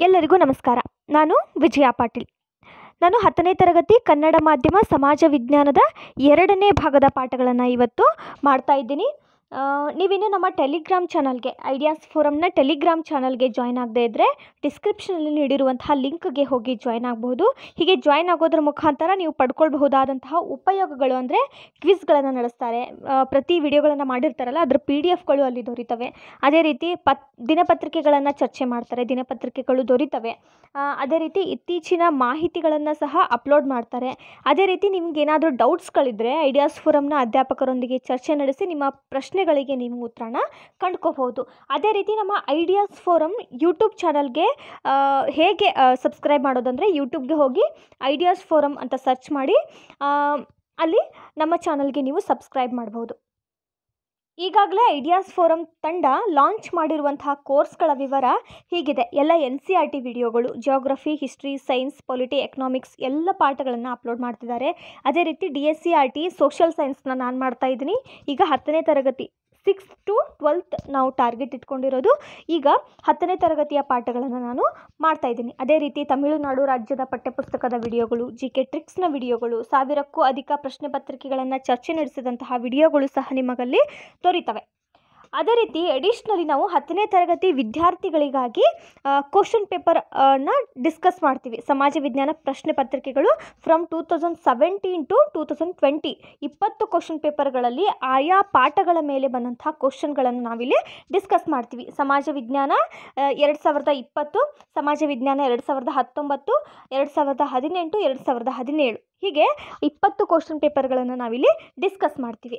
ಎಲ್ಲರಿಗೂ ನಮಸ್ಕಾರ ನಾನು ವಿಜಯ ಪಾಟೀಲ್ ನಾನು ಹತ್ತನೇ ತರಗತಿ ಕನ್ನಡ ಮಾಧ್ಯಮ ಸಮಾಜ ವಿಜ್ಞಾನದ ಎರಡನೇ ಭಾಗದ ಪಾಠಗಳನ್ನು ಇವತ್ತು ಮಾಡ್ತಾ ಇದ್ದೀನಿ ಆ, ನೀವಿನ್ನು ನಮ್ಮ ಟೆಲಿಗ್ರಾಮ್ ಚಾನಲ್ಗೆ ಐಡಿಯಾಸ್ ಫೋರಮ್ನ ಟೆಲಿಗ್ರಾಮ್ ಚಾನಲ್ಗೆ ಜಾಯ್ನ್ ಆಗದೇ ಇದ್ದರೆ ಡಿಸ್ಕ್ರಿಪ್ಷನಲ್ಲಿ ನೀಡಿರುವಂತಹ ಲಿಂಕ್ಗೆ ಹೋಗಿ ಜಾಯ್ನ್ ಆಗಬಹುದು ಹೀಗೆ ಜಾಯ್ನ್ ಆಗೋದ್ರ ಮುಖಾಂತರ ನೀವು ಪಡ್ಕೊಳ್ಬಹುದಾದಂತಹ ಉಪಯೋಗಗಳು ಅಂದರೆ ಕ್ವಿಜ್ಗಳನ್ನು ನಡೆಸ್ತಾರೆ ಆ, ಪ್ರತಿ ವಿಡಿಯೋಗಳನ್ನು ಮಾಡಿರ್ತಾರಲ್ಲ ಅದ್ರ ಪಿ ಡಿ ಎಫ್ಗಳು ಅಲ್ಲಿ ದೊರೀತವೆ ಅದೇ ರೀತಿ ಪತ್ ದಿನಪತ್ರಿಕೆಗಳನ್ನು ಚರ್ಚೆ ಮಾಡ್ತಾರೆ ದಿನಪತ್ರಿಕೆಗಳು ದೊರೀತವೆ ಆ, ಅದೇ ರೀತಿ ಇತ್ತೀಚಿನ ಮಾಹಿತಿಗಳನ್ನು ಸಹ ಅಪ್ಲೋಡ್ ಮಾಡ್ತಾರೆ ಅದೇ ರೀತಿ ನಿಮ್ಗೆ ಏನಾದರೂ ಡೌಟ್ಸ್ಗಳಿದ್ದರೆ ಐಡಿಯಾಸ್ ಫೋರಮ್ನ ಅಧ್ಯಾಪಕರೊಂದಿಗೆ ಚರ್ಚೆ ನಡೆಸಿ ನಿಮ್ಮ ಪ್ರಶ್ನೆಗಳಿಗೆ ನೀವು ಉತ್ತರನ ಕಂಡ್ಕೋಬಹುದು ಅದೇ ರೀತಿ ನಮ್ಮ ಐಡಿಯಾಸ್ ಫೋರಮ್ ಯೂಟ್ಯೂಬ್ ಚಾನಲ್ಗೆ ಹೇಗೆ ಸಬ್ಸ್ಕ್ರೈಬ್ ಮಾಡೋದಂದರೆ ಯೂಟ್ಯೂಬ್ಗೆ ಹೋಗಿ ಐಡಿಯಾಸ್ ಫೋರಮ್ ಅಂತ ಸರ್ಚ್ ಮಾಡಿ ಆ, ಅಲ್ಲಿ ನಮ್ಮ ಚಾನಲ್ಗೆ ನೀವು ಸಬ್ಸ್ಕ್ರೈಬ್ ಮಾಡ್ಬೋದು ಈಗಾಗಲೇ ಐಡಿಯಾಸ್ ಫೋರಮ್ ತಂಡ ಲಾಂಚ್ ಮಾಡಿರುವಂತಹ ಕೋರ್ಸ್ಗಳ ವಿವರ ಹೀಗಿದೆ ಎಲ್ಲ ಎನ್ ಸಿ ಆರ್ ಟಿ ವಿಡಿಯೋಗಳು geography history science polity economics ಎಲ್ಲ ಪಾಠಗಳನ್ನು ಅಪ್ಲೋಡ್ ಮಾಡ್ತಿದ್ದಾರೆ ಅದೇ ರೀತಿ D S C R T social ಸೈನ್ಸ್ನ ನಾನು ಮಾಡ್ತಾ ಇದ್ದೀನಿ ಈಗ ಹತ್ತನೇ ತರಗತಿ ಸಿಕ್ಸ್ ಟು ಟ್ವೆಲ್ತ್ ನಾವು ಟಾರ್ಗೆಟ್ ಇಟ್ಕೊಂಡಿರೋದು ಈಗ ಹತ್ತನೇ ತರಗತಿಯ ಪಾಠಗಳನ್ನು ನಾನು ಮಾಡ್ತಾ ಇದ್ದೀನಿ ಅದೇ ರೀತಿ ತಮಿಳುನಾಡು ರಾಜ್ಯದ ಪಠ್ಯಪುಸ್ತಕದ ವಿಡಿಯೋಗಳು ಜಿ ಕೆ ಟ್ರಿಕ್ಸ್ನ ವಿಡಿಯೋಗಳು ಸಾವಿರಕ್ಕೂ ಅಧಿಕ ಪ್ರಶ್ನೆ ಪತ್ರಿಕೆಗಳನ್ನು ಚರ್ಚೆ ನಡೆಸಿದಂತಹ ವಿಡಿಯೋಗಳು ಸಹ ನಿಮಗಲ್ಲಿ ದೊರೀತವೆ ಅದೇ ರೀತಿ ಎಡಿಷ್ನಲಿ ನಾವು ಹತ್ತನೇ ತರಗತಿ ವಿದ್ಯಾರ್ಥಿಗಳಿಗಾಗಿ ಕ್ವಶನ್ ಪೇಪರ್ ನ ಡಿಸ್ಕಸ್ ಮಾಡ್ತೀವಿ ಸಮಾಜ ವಿಜ್ಞಾನ ಪ್ರಶ್ನೆ ಪತ್ರಿಕೆಗಳು from two thousand seventeen to two thousand twenty ಇಪ್ಪತ್ತು ಕ್ವಶನ್ ಪೇಪರ್ಗಳಲ್ಲಿ ಆಯಾ ಪಾಠಗಳ ಮೇಲೆ ಬಂದಂತಹ ಕ್ವಶನ್ಗಳನ್ನು ನಾವಿಲ್ಲಿ ಡಿಸ್ಕಸ್ ಮಾಡ್ತೀವಿ ಸಮಾಜ ವಿಜ್ಞಾನ ಎರಡು ಸಾವಿರದ ಇಪ್ಪತ್ತು ಸಮಾಜ ವಿಜ್ಞಾನ ಎರಡು ಸಾವಿರದ ಹತ್ತೊಂಬತ್ತು ಎರಡು ಸಾವಿರದ ಹದಿನೆಂಟು ಎರಡು ಸಾವಿರದ ಹದಿನೇಳು ಹೀಗೆ ಇಪ್ಪತ್ತು ಕ್ವಶನ್ ಪೇಪರ್ಗಳನ್ನು ನಾವಿಲ್ಲಿ ಡಿಸ್ಕಸ್ ಮಾಡ್ತೀವಿ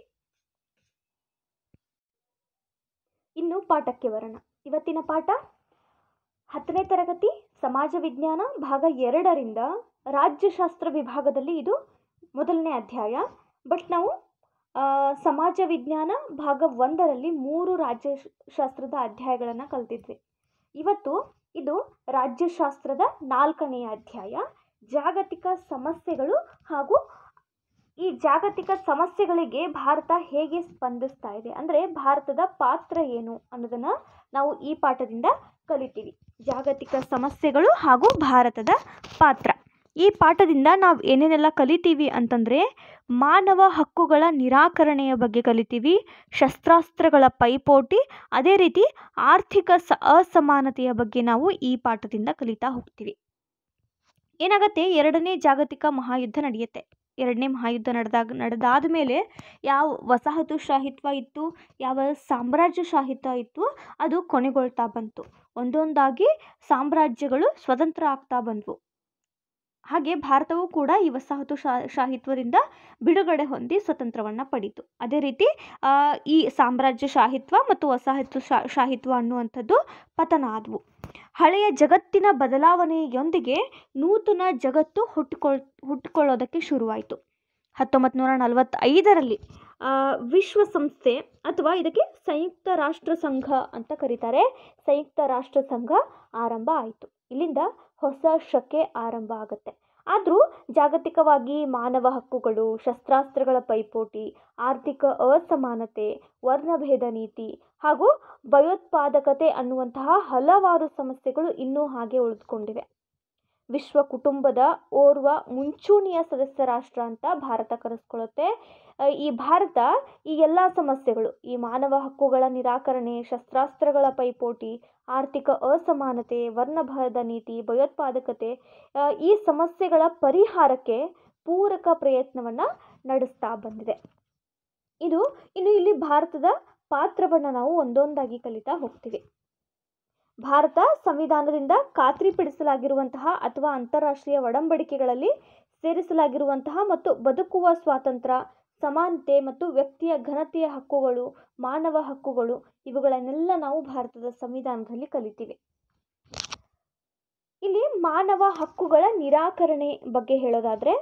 ಇನ್ನು ಪಾಠಕ್ಕೆ ಬರೋಣ ಇವತ್ತಿನ ಪಾಠ ಹತ್ತನೇ ತರಗತಿ ಸಮಾಜ ವಿಜ್ಞಾನ ಭಾಗ ಎರಡರಿಂದ ರಾಜ್ಯಶಾಸ್ತ್ರ ವಿಭಾಗದಲ್ಲಿ ಇದು ಮೊದಲನೇ ಅಧ್ಯಾಯ ಬಟ್ ನಾವು ಆ, ಸಮಾಜ ವಿಜ್ಞಾನ ಭಾಗ ಒಂದರಲ್ಲಿ ಮೂರು ರಾಜ್ಯಶಾಸ್ತ್ರದ ಅಧ್ಯಾಯಗಳನ್ನು ಕಲ್ತಿದ್ವಿ ಇವತ್ತು ಇದು ರಾಜ್ಯಶಾಸ್ತ್ರದ ನಾಲ್ಕನೆಯ ಅಧ್ಯಾಯ ಜಾಗತಿಕ ಸಮಸ್ಯೆಗಳು ಹಾಗೂ ಈ ಜಾಗತಿಕ ಸಮಸ್ಯೆಗಳಿಗೆ ಭಾರತ ಹೇಗೆ ಸ್ಪಂದಿಸ್ತಾ ಇದೆ ಅಂದರೆ ಭಾರತದ ಪಾತ್ರ ಏನು ಅನ್ನೋದನ್ನು ನಾವು ಈ ಪಾಠದಿಂದ ಕಲಿತೀವಿ ಜಾಗತಿಕ ಸಮಸ್ಯೆಗಳು ಹಾಗೂ ಭಾರತದ ಪಾತ್ರ ಈ ಪಾಠದಿಂದ ನಾವು ಏನೇನೆಲ್ಲ ಕಲಿತೀವಿ ಅಂತಂದರೆ ಮಾನವ ಹಕ್ಕುಗಳ ನಿರಾಕರಣೆಯ ಬಗ್ಗೆ ಕಲಿತೀವಿ ಶಸ್ತ್ರಾಸ್ತ್ರಗಳ ಪೈಪೋಟಿ ಅದೇ ರೀತಿ ಆರ್ಥಿಕ ಸ ಅಸಮಾನತೆಯ ಬಗ್ಗೆ ನಾವು ಈ ಪಾಠದಿಂದ ಕಲಿತಾ ಹೋಗ್ತೀವಿ ಏನಾಗತ್ತೆ ಎರಡನೇ ಜಾಗತಿಕ ಮಹಾಯುದ್ಧ ನಡೆಯುತ್ತೆ ಎರಡನೇ ಮಹಾಯುದ್ಧ ನಡೆದಾಗ ನಡೆದಾದ ಮೇಲೆ ಯಾವ ವಸಾಹತುಶಾಹಿತ್ವ ಇತ್ತು ಯಾವ ಸಾಮ್ರಾಜ್ಯಶಾಹಿತ್ವ ಇತ್ತು ಅದು ಕೊನೆಗೊಳ್ತಾ ಬಂತು ಒಂದೊಂದಾಗಿ ಸಾಮ್ರಾಜ್ಯಗಳು ಸ್ವತಂತ್ರ ಆಗ್ತಾ ಬಂದವು ಹಾಗೆ ಭಾರತವು ಕೂಡ ಈ ವಸಾಹತು ಶಾ ಶಾಹಿತ್ವದಿಂದ ಬಿಡುಗಡೆ ಹೊಂದಿ ಸ್ವತಂತ್ರವನ್ನು ಪಡೀತು ಅದೇ ರೀತಿ ಆ, ಈ ಸಾಮ್ರಾಜ್ಯಶಾಹಿತ್ವ ಮತ್ತು ವಸಾಹತು ಶಾ ಶಾಹಿತ್ವ ಅನ್ನುವಂಥದ್ದು ಪತನ ಆದವು ಹಳೆಯ ಜಗತ್ತಿನ ಬದಲಾವಣೆಯೊಂದಿಗೆ ನೂತನ ಜಗತ್ತು ಹುಟ್ಟುಕೊಳ್ ಹುಟ್ಟುಕೊಳ್ಳೋದಕ್ಕೆ ಶುರುವಾಯಿತು ಹತ್ತೊಂಬತ್ತು ನೂರ ನಲವತ್ತೈದರಲ್ಲಿ ಆ, ವಿಶ್ವಸಂಸ್ಥೆ ಅಥವಾ ಇದಕ್ಕೆ ಸಂಯುಕ್ತ ರಾಷ್ಟ್ರ ಸಂಘ ಅಂತ ಕರೀತಾರೆ ಸಂಯುಕ್ತ ರಾಷ್ಟ್ರ ಸಂಘ ಆರಂಭ ಆಯಿತು ಇಲ್ಲಿಂದ ಹೊಸ ಶಕೆ ಆರಂಭ ಆಗುತ್ತೆ ಆದರೂ ಜಾಗತಿಕವಾಗಿ ಮಾನವ ಹಕ್ಕುಗಳು ಶಸ್ತ್ರಾಸ್ತ್ರಗಳ ಪೈಪೋಟಿ ಆರ್ಥಿಕ ಅಸಮಾನತೆ ವರ್ಣಭೇದ ನೀತಿ ಹಾಗೂ ಭಯೋತ್ಪಾದಕತೆ ಅನ್ನುವಂತಹ ಹಲವಾರು ಸಮಸ್ಯೆಗಳು ಇನ್ನೂ ಹಾಗೆ ಉಳಿದುಕೊಂಡಿವೆ ವಿಶ್ವ ಕುಟುಂಬದ ಓರ್ವ ಮುಂಚೂಣಿಯ ಸದಸ್ಯ ರಾಷ್ಟ್ರ ಅಂತ ಭಾರತ ಕರೆಸ್ಕೊಳ್ಳುತ್ತೆ ಆ, ಈ ಭಾರತ ಈ ಎಲ್ಲ ಸಮಸ್ಯೆಗಳು ಈ ಮಾನವ ಹಕ್ಕುಗಳ ನಿರಾಕರಣೆ ಶಸ್ತ್ರಾಸ್ತ್ರಗಳ ಪೈಪೋಟಿ ಆರ್ಥಿಕ ಅಸಮಾನತೆ ವರ್ಣಭೇದ ನೀತಿ ಭಯೋತ್ಪಾದಕತೆ ಆ, ಈ ಸಮಸ್ಯೆಗಳ ಪರಿಹಾರಕ್ಕೆ ಪೂರಕ ಪ್ರಯತ್ನವನ್ನು ನಡೆಸ್ತಾ ಬಂದಿದೆ ಇದು ಇನ್ನು ಇಲ್ಲಿ ಭಾರತದ ಪಾತ್ರವನ್ನು ನಾವು ಒಂದೊಂದಾಗಿ ಕಲಿತಾ ಹೋಗ್ತೀವಿ ಭಾರತ ಸಂವಿಧಾನದಿಂದ ಖಾತ್ರಿಪಡಿಸಲಾಗಿರುವಂತಹ ಅಥವಾ ಅಂತಾರಾಷ್ಟ್ರೀಯ ಒಡಂಬಡಿಕೆಗಳಲ್ಲಿ ಸೇರಿಸಲಾಗಿರುವಂತಹ ಮತ್ತು ಬದುಕುವ ಸ್ವಾತಂತ್ರ್ಯ ಸಮಾನತೆ ಮತ್ತು ವ್ಯಕ್ತಿಯ ಘನತೆಯ ಹಕ್ಕುಗಳು ಮಾನವ ಹಕ್ಕುಗಳು ಇವುಗಳನ್ನೆಲ್ಲ ನಾವು ಭಾರತದ ಸಂವಿಧಾನದಲ್ಲಿ ಕಲಿತೀವಿ ಇಲ್ಲಿ ಮಾನವ ಹಕ್ಕುಗಳ ನಿರಾಕರಣೆ ಬಗ್ಗೆ ಹೇಳೋದಾದ್ರೆ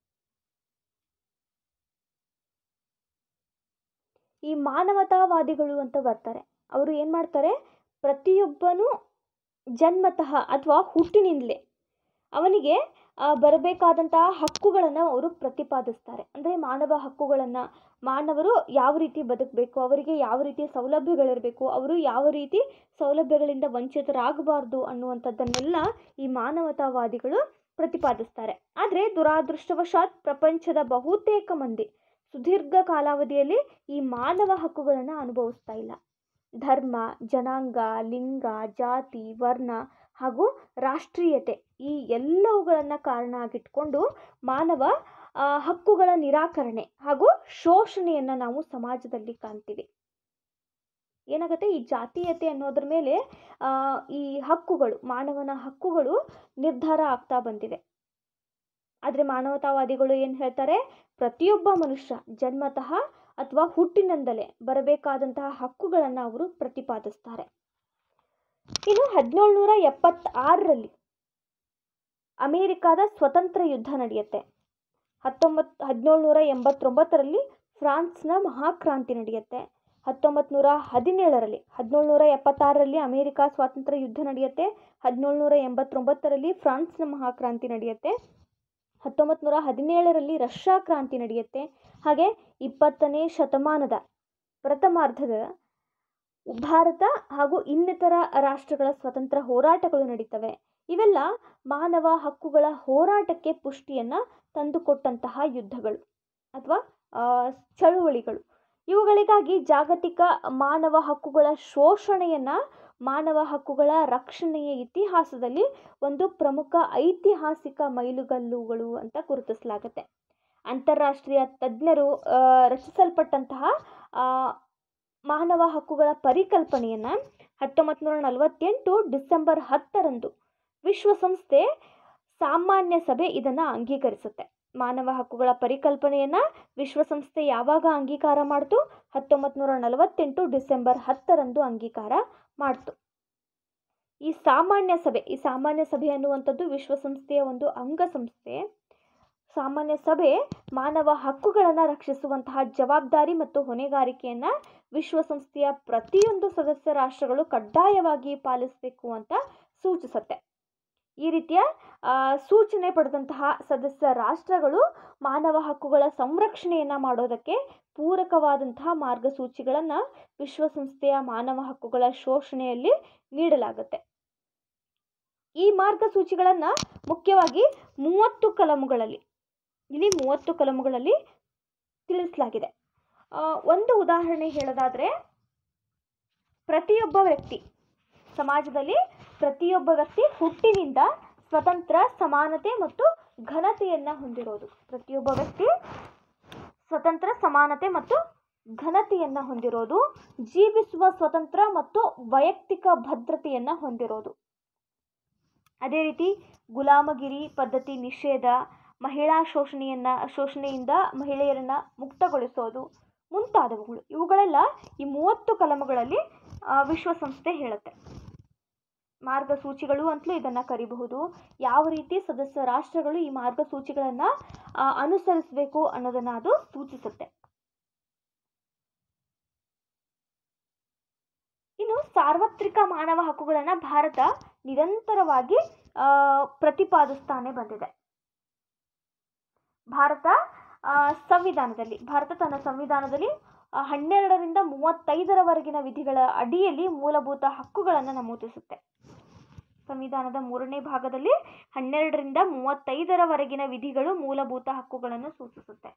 ಈ ಮಾನವತಾವಾದಿಗಳು ಅಂತ ಬರ್ತಾರೆ ಅವರು ಏನು ಮಾಡ್ತಾರೆ ಪ್ರತಿಯೊಬ್ಬನೂ ಜನ್ಮತಃ ಅಥವಾ ಹುಟ್ಟಿನಿಂದಲೇ ಅವನಿಗೆ ಆ, ಬರಬೇಕಾದಂತಹ ಹಕ್ಕುಗಳನ್ನು ಅವರು ಪ್ರತಿಪಾದಿಸ್ತಾರೆ ಅಂದರೆ ಮಾನವ ಹಕ್ಕುಗಳನ್ನು ಮಾನವರು ಯಾವ ರೀತಿ ಬದುಕಬೇಕು ಅವರಿಗೆ ಯಾವ ರೀತಿ ಸೌಲಭ್ಯಗಳಿರಬೇಕು ಅವರು ಯಾವ ರೀತಿ ಸೌಲಭ್ಯಗಳಿಂದ ವಂಚಿತರಾಗಬಾರ್ದು ಅನ್ನುವಂಥದ್ದನ್ನೆಲ್ಲ ಈ ಮಾನವತಾವಾದಿಗಳು ಪ್ರತಿಪಾದಿಸ್ತಾರೆ ಆದರೆ ದುರಾದೃಷ್ಟವಶಾತ್ ಪ್ರಪಂಚದ ಬಹುತೇಕ ಮಂದಿ ಸುದೀರ್ಘ ಕಾಲಾವಧಿಯಲ್ಲಿ ಈ ಮಾನವ ಹಕ್ಕುಗಳನ್ನು ಅನುಭವಿಸ್ತಾ ಇಲ್ಲ ಧರ್ಮ ಜನಾಂಗ ಲಿಂಗ ಜಾತಿ ವರ್ಣ ಹಾಗೂ ರಾಷ್ಟ್ರೀಯತೆ ಈ ಎಲ್ಲವುಗಳನ್ನು ಕಾರಣ ಆಗಿಟ್ಕೊಂಡು ಮಾನವ ಆ, ಹಕ್ಕುಗಳ ನಿರಾಕರಣೆ ಹಾಗೂ ಶೋಷಣೆಯನ್ನು ನಾವು ಸಮಾಜದಲ್ಲಿ ಕಾಣ್ತೀವಿ ಏನಾಗುತ್ತೆ ಈ ಜಾತೀಯತೆ ಅನ್ನೋದ್ರ ಮೇಲೆ ಆ, ಈ ಹಕ್ಕುಗಳು ಮಾನವನ ಹಕ್ಕುಗಳು ನಿರ್ಧಾರ ಆಗ್ತಾ ಬಂದಿವೆ ಆದರೆ ಮಾನವತಾವಾದಿಗಳು ಏನು ಹೇಳ್ತಾರೆ ಪ್ರತಿಯೊಬ್ಬ ಮನುಷ್ಯ ಜನ್ಮತಃ ಅಥವಾ ಹುಟ್ಟಿನಿಂದಲೇ ಬರಬೇಕಾದಂತಹ ಹಕ್ಕುಗಳನ್ನು ಅವರು ಪ್ರತಿಪಾದಿಸ್ತಾರೆ ಇನ್ನು ಹದಿನೇಳುನೂರ ಎಪ್ಪತ್ತಾರರಲ್ಲಿ ಅಮೇರಿಕಾದ ಸ್ವತಂತ್ರ ಯುದ್ಧ ನಡೆಯುತ್ತೆ ಹತ್ತೊಂಬತ್ತು ಹದಿನೇಳುನೂರ ಎಂಬತ್ತೊಂಬತ್ತರಲ್ಲಿ ಫ್ರಾನ್ಸ್ನ ಮಹಾಕ್ರಾಂತಿ ನಡೆಯುತ್ತೆ ಹತ್ತೊಂಬತ್ತು ನೂರ ಹದಿನೇಳರಲ್ಲಿ ಹದಿನೇಳುನೂರ ಎಪ್ಪತ್ತಾರರಲ್ಲಿ ಅಮೇರಿಕಾ ಸ್ವಾತಂತ್ರ್ಯ ಯುದ್ಧ ನಡೆಯುತ್ತೆ ಹದಿನೇಳುನೂರ ಎಂಬತ್ತೊಂಬತ್ತರಲ್ಲಿ ಫ್ರಾನ್ಸ್ನ ಮಹಾಕ್ರಾಂತಿ ನಡೆಯುತ್ತೆ ಹತ್ತೊಂಬತ್ತು ನೂರ ಹದಿನೇಳರಲ್ಲಿ ರಷ್ಯಾ ಕ್ರಾಂತಿ ನಡೆಯುತ್ತೆ ಹಾಗೆ ಇಪ್ಪತ್ತನೇ ಶತಮಾನದ ಪ್ರಥಮಾರ್ಧದ ಭಾರತ ಹಾಗೂ ಇನ್ನಿತರ ರಾಷ್ಟ್ರಗಳ ಸ್ವತಂತ್ರ ಹೋರಾಟಗಳು ನಡೀತವೆ ಇವೆಲ್ಲ ಮಾನವ ಹಕ್ಕುಗಳ ಹೋರಾಟಕ್ಕೆ ಪುಷ್ಟಿಯನ್ನು ತಂದುಕೊಟ್ಟಂತಹ ಯುದ್ಧಗಳು ಅಥವಾ ಆ, ಚಳುವಳಿಗಳು ಇವುಗಳಿಗಾಗಿ ಜಾಗತಿಕ ಮಾನವ ಹಕ್ಕುಗಳ ಶೋಷಣೆಯನ್ನು ಮಾನವ ಹಕ್ಕುಗಳ ರಕ್ಷಣೆಯ ಇತಿಹಾಸದಲ್ಲಿ ಒಂದು ಪ್ರಮುಖ ಐತಿಹಾಸಿಕ ಮೈಲುಗಲ್ಲುಗಳು ಅಂತ ಗುರುತಿಸಲಾಗುತ್ತೆ ಅಂತಾರಾಷ್ಟ್ರೀಯ ತಜ್ಞರು ಆ, ರಚಿಸಲ್ಪಟ್ಟಂತಹ ಆ, ಮಾನವ ಹಕ್ಕುಗಳ ಪರಿಕಲ್ಪನೆಯನ್ನು ಹತ್ತೊಂಬತ್ತು ನೂರ ನಲವತ್ತೆಂಟು ಡಿಸೆಂಬರ್ ಹತ್ತರಂದು ವಿಶ್ವಸಂಸ್ಥೆ ಸಾಮಾನ್ಯ ಸಭೆ ಇದನ್ನು ಅಂಗೀಕರಿಸುತ್ತೆ ಮಾನವ ಹಕ್ಕುಗಳ ಪರಿಕಲ್ಪನೆಯನ್ನು ವಿಶ್ವಸಂಸ್ಥೆ ಯಾವಾಗ ಅಂಗೀಕಾರ ಮಾಡ್ತು ಹತ್ತೊಂಬತ್ತು ನೂರ ನಲವತ್ತೆಂಟು ಡಿಸೆಂಬರ್ ಹತ್ತರಂದು ಅಂಗೀಕಾರ ಮಾಡ್ತು ಈ ಸಾಮಾನ್ಯ ಸಭೆ ಈ ಸಾಮಾನ್ಯ ಸಭೆ ಅನ್ನುವಂಥದ್ದು ವಿಶ್ವಸಂಸ್ಥೆಯ ಒಂದು ಅಂಗಸಂಸ್ಥೆ ಸಾಮಾನ್ಯ ಸಭೆ ಮಾನವ ಹಕ್ಕುಗಳನ್ನು ರಕ್ಷಿಸುವಂತಹ ಜವಾಬ್ದಾರಿ ಮತ್ತು ಹೊಣೆಗಾರಿಕೆಯನ್ನು ವಿಶ್ವಸಂಸ್ಥೆಯ ಪ್ರತಿಯೊಂದು ಸದಸ್ಯ ರಾಷ್ಟ್ರಗಳು ಕಡ್ಡಾಯವಾಗಿ ಪಾಲಿಸಬೇಕು ಅಂತ ಸೂಚಿಸುತ್ತೆ ಈ ರೀತಿಯ ಆ, ಸೂಚನೆ ಪಡೆದಂತಹ ಸದಸ್ಯ ರಾಷ್ಟ್ರಗಳು ಮಾನವ ಹಕ್ಕುಗಳ ಸಂರಕ್ಷಣೆಯನ್ನು ಮಾಡೋದಕ್ಕೆ ಪೂರಕವಾದಂತಹ ಮಾರ್ಗಸೂಚಿಗಳನ್ನು ವಿಶ್ವಸಂಸ್ಥೆಯ ಮಾನವ ಹಕ್ಕುಗಳ ಶೋಷಣೆಯಲ್ಲಿ ನೀಡಲಾಗುತ್ತೆ ಈ ಮಾರ್ಗಸೂಚಿಗಳನ್ನು ಮುಖ್ಯವಾಗಿ ಮೂವತ್ತು ಕಲಮುಗಳಲ್ಲಿ ಇಲ್ಲಿ ಮೂವತ್ತು ಕಲಮುಗಳಲ್ಲಿ ತಿಳಿಸಲಾಗಿದೆ ಆ, ಒಂದು ಉದಾಹರಣೆ ಹೇಳೋದಾದರೆ ಪ್ರತಿಯೊಬ್ಬ ವ್ಯಕ್ತಿ ಸಮಾಜದಲ್ಲಿ ಪ್ರತಿಯೊಬ್ಬ ವ್ಯಕ್ತಿ ಹುಟ್ಟಿನಿಂದ ಸ್ವತಂತ್ರ ಸಮಾನತೆ ಮತ್ತು ಘನತೆಯನ್ನು ಹೊಂದಿರೋದು ಪ್ರತಿಯೊಬ್ಬ ವ್ಯಕ್ತಿ ಸ್ವತಂತ್ರ ಸಮಾನತೆ ಮತ್ತು ಘನತೆಯನ್ನು ಹೊಂದಿರೋದು ಜೀವಿಸುವ ಸ್ವತಂತ್ರ ಮತ್ತು ವೈಯಕ್ತಿಕ ಭದ್ರತೆಯನ್ನು ಹೊಂದಿರೋದು ಅದೇ ರೀತಿ ಗುಲಾಮಗಿರಿ ಪದ್ಧತಿ ನಿಷೇಧ ಮಹಿಳಾ ಶೋಷಣೆಯನ್ನು ಶೋಷಣೆಯಿಂದ ಮಹಿಳೆಯರನ್ನು ಮುಕ್ತಗೊಳಿಸೋದು ಮುಂತಾದವುಗಳು ಇವುಗಳೆಲ್ಲ ಈ ಮೂವತ್ತು ಕಲಮಗಳಲ್ಲಿ ಆ, ವಿಶ್ವಸಂಸ್ಥೆ ಹೇಳುತ್ತೆ ಮಾರ್ಗಸೂಚಿಗಳು ಅಂತಲೂ ಇದನ್ನು ಕರಿಬಹುದು ಯಾವ ರೀತಿ ಸದಸ್ಯ ರಾಷ್ಟ್ರಗಳು ಈ ಮಾರ್ಗಸೂಚಿಗಳನ್ನು ಅನುಸರಿಸಬೇಕು ಅನ್ನೋದನ್ನು ಅದು ಸೂಚಿಸುತ್ತೆ ಇನ್ನು ಸಾರ್ವತ್ರಿಕ ಮಾನವ ಹಕ್ಕುಗಳನ್ನು ಭಾರತ ನಿರಂತರವಾಗಿ ಆ, ಪ್ರತಿಪಾದಿಸ್ತಾನೆ ಬಂದಿದೆ ಭಾರತ ಆ, ಸಂವಿಧಾನದಲ್ಲಿ ಭಾರತ ತನ್ನ ಸಂವಿಧಾನದಲ್ಲಿ ಆ, ಹನ್ನೆರಡರಿಂದ ಮೂವತ್ತೈದರವರೆಗಿನ ವಿಧಿಗಳ ಅಡಿಯಲ್ಲಿ ಮೂಲಭೂತ ಹಕ್ಕುಗಳನ್ನು ನಮೂದಿಸುತ್ತೆ ಸಂವಿಧಾನದ ಮೂರನೇ ಭಾಗದಲ್ಲಿ ಹನ್ನೆರಡರಿಂದ ಮೂವತ್ತೈದರವರೆಗಿನ ವಿಧಿಗಳು ಮೂಲಭೂತ ಹಕ್ಕುಗಳನ್ನು ಸೂಚಿಸುತ್ತೆ